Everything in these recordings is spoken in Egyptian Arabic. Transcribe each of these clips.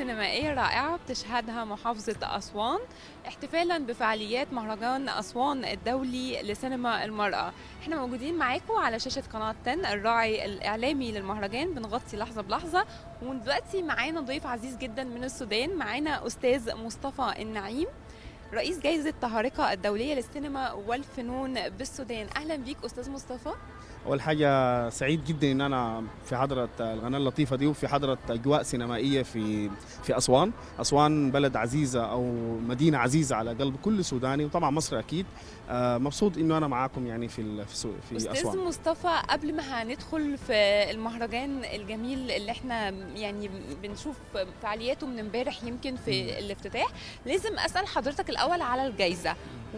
سينمائية رائعة بتشهدها محافظة أسوان احتفالا بفعاليات مهرجان أسوان الدولي لسينما المرأة احنا موجودين معاكم على شاشة قناة 10 الراعي الإعلامي للمهرجان بنغطي لحظة بلحظة ودلوقتي معانا ضيف عزيز جدا من السودان معانا أستاذ مصطفى النعيم رئيس جائزة طهارقة الدولية للسينما والفنون بالسودان أهلا بيك أستاذ مصطفى اول حاجه سعيد جدا ان انا في حضره القناه اللطيفه دي وفي حضره اجواء سينمائيه في في اسوان اسوان بلد عزيزه او مدينه عزيزه على قلب كل سوداني وطبعا مصر اكيد آه، مبسوط انه انا معاكم يعني في ال- في, سو- في أستاذ اسوان مصطفى قبل ما هندخل في المهرجان الجميل اللي احنا يعني بنشوف فعالياته من امبارح يمكن في الافتتاح لازم أسأل حضرتك الأول على الجائزة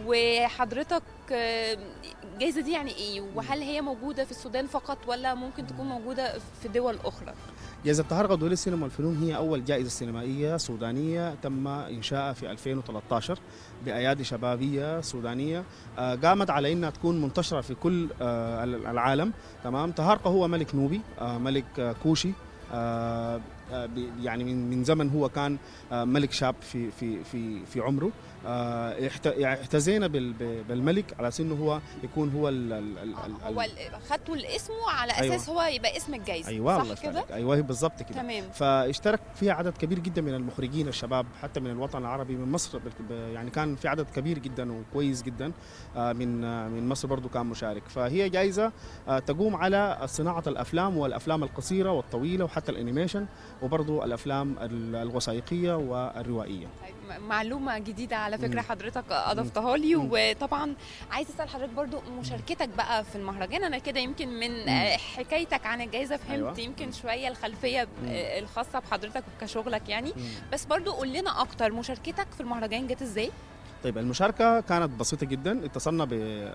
وحضرتك آه، الجائزة دي يعني إيه وهل هي موجودة في السودان فقط ولا ممكن تكون موجودة في دول أخرى جائزه طهارقه دوليه السينما والفنون هي اول جائزه سينمائيه سودانيه تم انشائها في 2013 بايادي شبابيه سودانيه آه، قامت على انها تكون منتشره في كل آه، العالم تمام طهارقه هو ملك نوبي آه، ملك آه، كوشي آه، آه، ب- يعني من من زمن هو كان آه، ملك شاب في في في في عمره آه، احت- يعني احتزينا بال- ب- بالملك على اساس انه هو يكون هو ال ال ال ال هو ال- خدته الاسم على أيوة. أساس هو يبقى اسم الجائزة ايوه الله صح كده؟ يفتح عليك. ايوه بالضبط كده تمام فاشترك فيها عدد كبير جدا من المخرجين الشباب حتى من الوطن العربي من مصر بال- ب- يعني كان في عدد كبير جدا وكويس جدا آه، من آه، من مصر برضو كان مشارك فهي جائزة آه، تقوم على صناعة الأفلام والأفلام القصيرة والطويلة وحتى الأنيميشن وبرضو الأفلام ال- الوثائقية والروائية طيب م- معلومة جديدة على فكرة مم. حضرتك أضفتها لي مم. وطبعا عايز أسأل حضرتك برضو مشاركتك بقى في المهرجان أنا كده يمكن من آه، حكايتك عن الجائزة فهمت أيوة. يمكن شوية الخلفية مم. آه، الخاصة بحضرتك كشغلك يعني مم. بس برضو قول لنا أكتر مشاركتك في المهرجان جت إزاي؟ طيب المشاركة كانت بسيطة جدا اتصلنا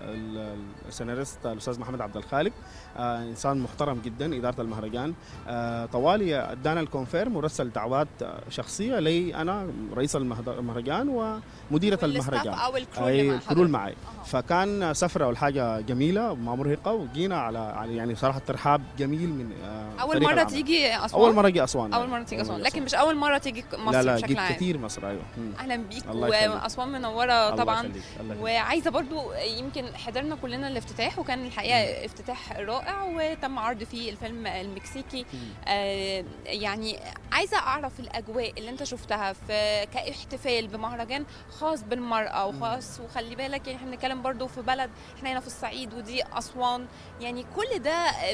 بالسيناريست الأستاذ محمد عبد الخالق آه إنسان محترم جدا إدارة المهرجان آه طوالي ادانا الكونفيرم ورسل دعوات آه، شخصية لي أنا رئيس المهد- المهرجان ومديرة والستاف المهرجان أو الكرو اللي مع أي حضرتك كرول معي أها. فكان سفرة والحاجة جميلة وما مرهقة وجينا على على يعني صراحة ترحاب جميل من آه أول فريق مرة العمل. تيجي أسوان أول مرة أجي أسوان أول مرة تيجي أول أسوان مرة لكن مش أول مرة تيجي مصر لا لا بشكل جيت عام كتير مصر أيوه مم. أهلا بيك الله يخليك. وأسوان منورة الله طبعا يخليك. الله يخليك. وعايزه برضو يمكن حضرنا كلنا الافتتاح وكان الحقيقه افتتاح رائع وتم عرض فيه الفيلم المكسيكي مم. آه يعني عايزه اعرف الاجواء اللي انت شفتها في كاحتفال بمهرجان خاص بالمراه وخاص وخلي بالك يعني احنا بنتكلم برضو في بلد احنا هنا في الصعيد ودي اسوان يعني كل ده آم،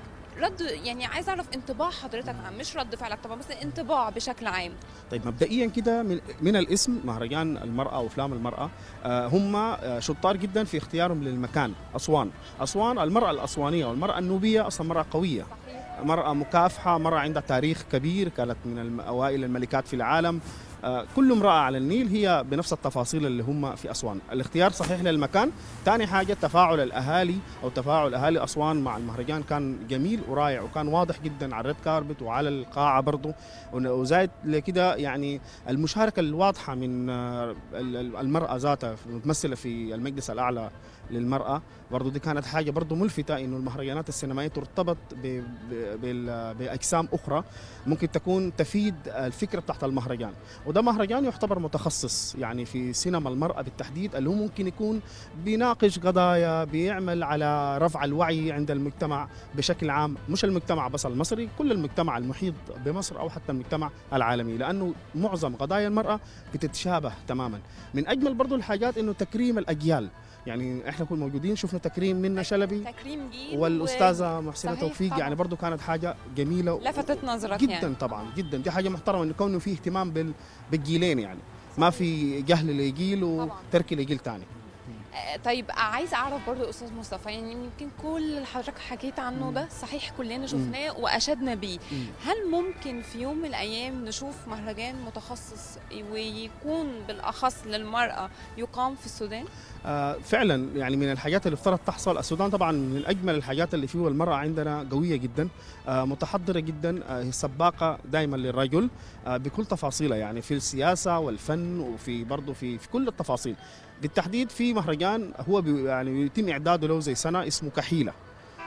رد يعني عايزه اعرف انطباع حضرتك عن مش رد فعلك طبعا بس انطباع بشكل عام طيب مبدئيا كده من, من الاسم مهرجان المرأة وأفلام المرأة آه، هم آه، شطار جدا في اختيارهم للمكان أسوان أسوان المرأة الأسوانية والمرأة النوبية أصلا مرأة قوية صحيح مرأة مكافحة مرأة عندها تاريخ كبير كانت من الم- أوائل الملكات في العالم آه، كل امرأة على النيل هي بنفس التفاصيل اللي هم في أسوان الاختيار صحيح للمكان ثاني حاجة تفاعل الأهالي أو تفاعل أهالي أسوان مع المهرجان كان جميل ورائع وكان واضح جدا على الريد كاربت وعلى القاعة برضو ون- وزايد لكده يعني المشاركة الواضحة من آه، ال- ال- المرأة ذاتها متمثلة في المجلس الأعلى للمرأة برضو دي كانت حاجة برضو ملفتة إنه المهرجانات السينمائية ترتبط ب- ب- بال- بأجسام أخرى ممكن تكون تفيد الفكرة بتاعت المهرجان وده مهرجان يعتبر متخصص يعني في سينما المرأة بالتحديد اللي هو ممكن يكون بيناقش قضايا بيعمل على رفع الوعي عند المجتمع بشكل عام مش المجتمع بس المصري كل المجتمع المحيط بمصر أو حتى المجتمع العالمي لأنه معظم قضايا المرأة بتتشابه تماما من أجمل برضو الحاجات إنه تكريم الأجيال يعني احنا كنا موجودين شفنا تكريم منى شلبي تكريم جيل والاستاذه محسنه صحيح توفيق طبعاً. يعني برضو كانت حاجه جميله لفتت نظرك جدا يعني طبعا جدا دي حاجه محترمه انه كونه في اهتمام بال بالجيلين يعني ما في جهل لجيل طبعاً. وترك لجيل ثاني آه، طيب عايز اعرف برضو استاذ مصطفى يعني يمكن كل اللي حضرتك حكيت عنه مم. ده صحيح كلنا شفناه واشدنا بيه هل ممكن في يوم من الايام نشوف مهرجان متخصص ويكون بالاخص للمراه يقام في السودان آه فعلا يعني من الحاجات اللي افترض تحصل السودان طبعا من اجمل الحاجات اللي فيه المراه عندنا قويه جدا آه متحضره جدا آه هي سباقه دائما للرجل آه بكل تفاصيلها يعني في السياسه والفن وفي برضه في في كل التفاصيل بالتحديد في مهرجان هو بي يعني يتم اعداده له زي سنه اسمه كحيله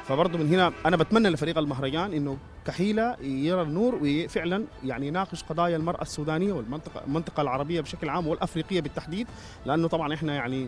فبرضه من هنا انا بتمنى لفريق المهرجان انه كحيله يرى النور وفعلا يعني يناقش قضايا المراه السودانيه والمنطقه المنطقه العربيه بشكل عام والافريقيه بالتحديد لانه طبعا احنا يعني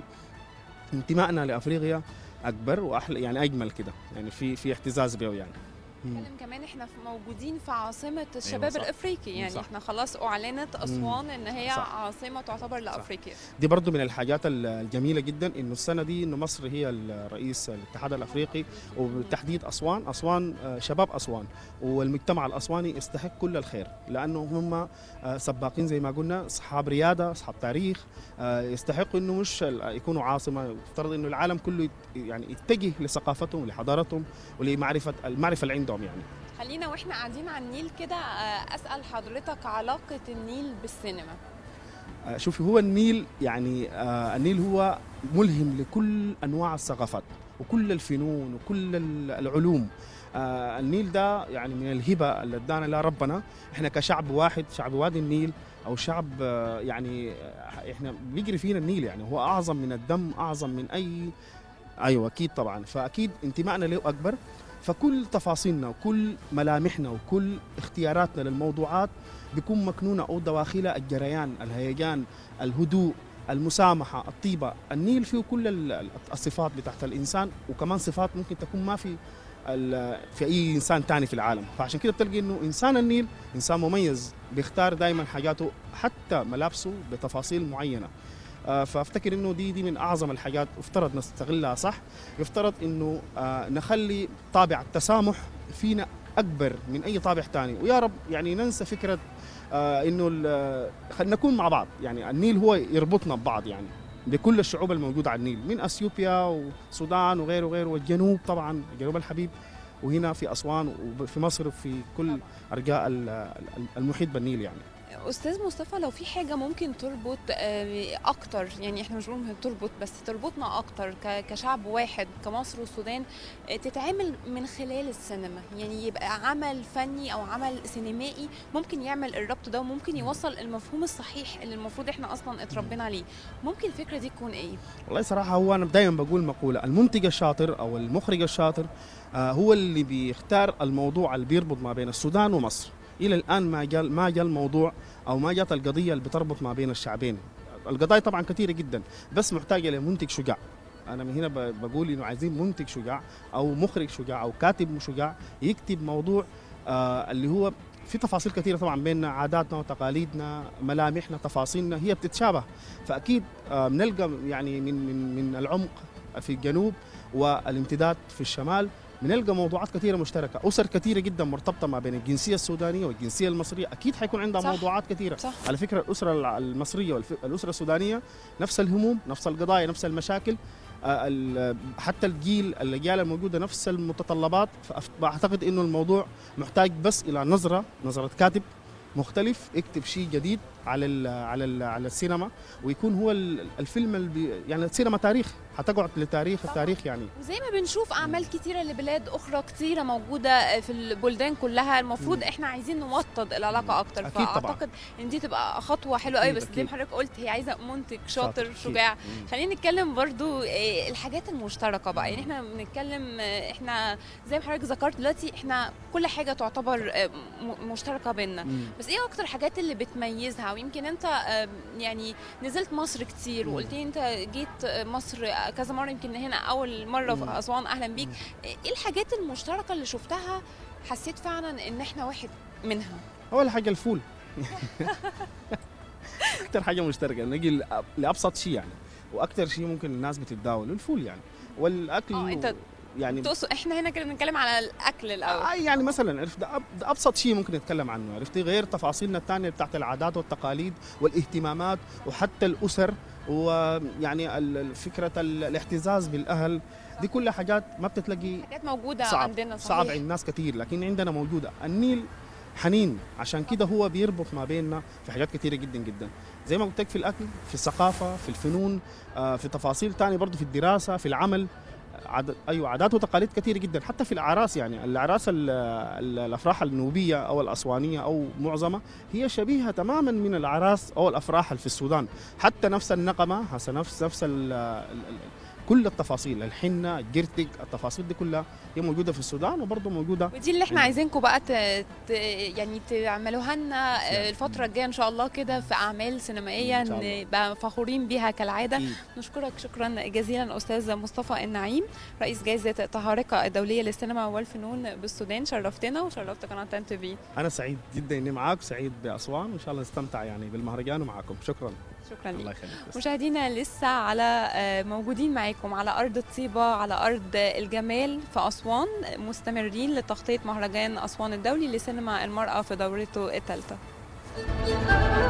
انتمائنا لافريقيا اكبر واحلى يعني اجمل كده يعني في في اعتزاز به يعني مم. نتكلم كمان احنا في- موجودين في عاصمة الشباب صح. الافريقي يعني صح. احنا خلاص اعلنت اسوان ان هي صح. عاصمة تعتبر لافريقيا دي برضو من الحاجات ال- الجميله جدا انه السنه دي انه مصر هي الرئيس الاتحاد الافريقي وبالتحديد اسوان اسوان آه، شباب اسوان والمجتمع الاسواني يستحق كل الخير لانه هم آه، سباقين زي ما قلنا اصحاب رياده اصحاب تاريخ آه، يستحقوا انه مش ال- يكونوا عاصمه يفترض انه العالم كله يت- يعني يتجه لثقافتهم ولحضارتهم ولمعرفه المعرفه اللي عندهم يعني خلينا واحنا قاعدين على النيل كده آه، اسال حضرتك علاقة النيل بالسينما آه، شوفي هو النيل يعني آه، النيل هو ملهم لكل انواع الثقافات وكل الفنون وكل ال- العلوم آه، النيل ده يعني من الهبه اللي ادانا لها ربنا احنا كشعب واحد شعب وادي النيل او شعب آه، يعني آه، احنا بيجري فينا النيل يعني هو اعظم من الدم اعظم من اي ايوه اكيد طبعا فاكيد انتمائنا له اكبر فكل تفاصيلنا وكل ملامحنا وكل اختياراتنا للموضوعات بيكون مكنونه او دواخلها الجريان الهيجان الهدوء المسامحه الطيبه النيل فيه كل ال- ال- الصفات بتاعت الانسان وكمان صفات ممكن تكون ما في ال- في اي انسان تاني في العالم فعشان كده بتلقي انه انسان النيل انسان مميز بيختار دائما حاجاته حتى ملابسه بتفاصيل معينه آه، فافتكر انه دي دي من اعظم الحاجات افترض نستغلها صح يفترض انه آه، نخلي طابع التسامح فينا اكبر من اي طابع تاني ويا رب يعني ننسى فكره آه، انه ال- خلينا نكون مع بعض يعني النيل هو يربطنا ببعض يعني بكل الشعوب الموجوده على النيل من اثيوبيا والسودان وغيره وغيره والجنوب طبعا جنوب الحبيب وهنا في اسوان وفي مصر وفي كل ارجاء ال- ال- المحيط بالنيل يعني استاذ مصطفى لو في حاجه ممكن تربط آه، اكتر يعني احنا مش بنقول تربط بس تربطنا اكتر ك- كشعب واحد كمصر والسودان آه، تتعمل من خلال السينما يعني يبقى عمل فني او عمل سينمائي ممكن يعمل الربط ده وممكن يوصل المفهوم الصحيح اللي المفروض احنا اصلا اتربينا عليه ممكن الفكره دي تكون ايه والله صراحة هو أنا دائما بقول مقولة المنتج الشاطر أو المخرج الشاطر آه، هو اللي بيختار الموضوع اللي بيربط ما بين السودان ومصر إلى الآن ما جاء ما جاء الموضوع أو ما جاءت القضية اللي بتربط ما بين الشعبين القضايا طبعا كثيرة جدا بس محتاجة لمنتج شجاع أنا من هنا ب- بقول إنه عايزين منتج شجاع أو مخرج شجاع أو كاتب شجاع يكتب موضوع آه، اللي هو في تفاصيل كثيرة طبعا بيننا عاداتنا وتقاليدنا ملامحنا تفاصيلنا هي بتتشابه فأكيد آه، بنلقى يعني من من من العمق في الجنوب والامتداد في الشمال بنلقى موضوعات كثيره مشتركه اسر كثيره جدا مرتبطه ما بين الجنسيه السودانيه والجنسيه المصريه اكيد حيكون عندها صح. موضوعات كثيره صح على فكره الاسره الع- المصريه والاسره السودانيه نفس الهموم نفس القضايا نفس المشاكل آه، ال- حتى الجيل الاجيال الموجوده نفس المتطلبات فاعتقد انه الموضوع محتاج بس الى نظره نظره كاتب مختلف يكتب شيء جديد على ال على ال على السينما ويكون هو ال- الفيلم اللي بي يعني السينما تاريخ حتقعد لتاريخ التاريخ يعني وزي ما بنشوف اعمال كتيره لبلاد اخرى كتيره موجوده في البلدان كلها المفروض مم. احنا عايزين نوطد العلاقه اكتر أكيد طبعاً. فاعتقد ان دي تبقى خطوه حلوه قوي أكيد، بس زي أكيد. ما حضرتك قلت هي عايزه منتج شاطر أكيد. شجاع مم. خلينا نتكلم برضو آه، الحاجات المشتركه بقى يعني احنا بنتكلم آه، احنا زي ما حضرتك ذكرت دلوقتي احنا كل حاجه تعتبر آه، م- مشتركه بينا مم. بس ايه اكتر حاجات اللي بتميزها ويمكن انت آه، يعني نزلت مصر كتير مم. وقلت لي انت جيت آه، مصر آه، كذا مره يمكن هنا اول مره في مم. اسوان اهلا بيك مم. ايه الحاجات المشتركه اللي شفتها حسيت فعلا ان احنا واحد منها اول حاجه الفول اكثر حاجه مشتركه نجي لأب- لابسط شيء يعني واكثر شيء ممكن الناس بتتداول الفول يعني والاكل اه انت يعني تقصد احنا هنا كده بنتكلم على الاكل الاول آه يعني مثلا عرفت ده, أب ده ابسط شيء ممكن نتكلم عنه عرفتي غير تفاصيلنا الثانيه بتاعت العادات والتقاليد والاهتمامات وحتى الاسر ويعني ال- ال- فكره ال- الاعتزاز بالاهل دي كلها حاجات ما بتتلاقي حاجات موجوده صعب عندنا صحيح. صعب عند ناس كتير لكن عندنا موجوده النيل حنين عشان كده هو بيربط ما بيننا في حاجات كتيره جدا جدا زي ما قلت لك في الاكل في الثقافه في الفنون آه، في تفاصيل تانية برضه في الدراسه في العمل عد... ايوه عادات وتقاليد كثيره جدا حتى في الاعراس يعني الاعراس ال... ال... الافراح النوبيه او الاسوانيه او معظمها هي شبيهه تماما من الاعراس او الافراح اللي في السودان حتى نفس النقمه هسه نفس نفس ال... ال... ال- كل التفاصيل الحنه الجرتك التفاصيل دي كلها هي موجوده في السودان وبرضه موجوده ودي اللي احنا أيوة. عايزينكم بقى ت... ت... يعني تعملوها لنا آه، الفتره الجايه ان شاء الله كده في اعمال سينمائيه إن شاء الله. نبقى فخورين بيها كالعاده أكيد. نشكرك شكرا جزيلا استاذ مصطفى النعيم رئيس جائزه طهارقه الدوليه للسينما والفنون بالسودان شرفتنا وشرفت قناه تن تي في انا سعيد جدا اني معاك وسعيد باسوان وان شاء الله نستمتع يعني بالمهرجان ومعاكم شكرا شكرا لك الله يخليك مشاهدينا لسه على آه، موجودين معاكم على ارض الطيبه على ارض الجمال في اسوان مستمرين لتغطيه مهرجان اسوان الدولي لسينما المراه في دورته الثالثه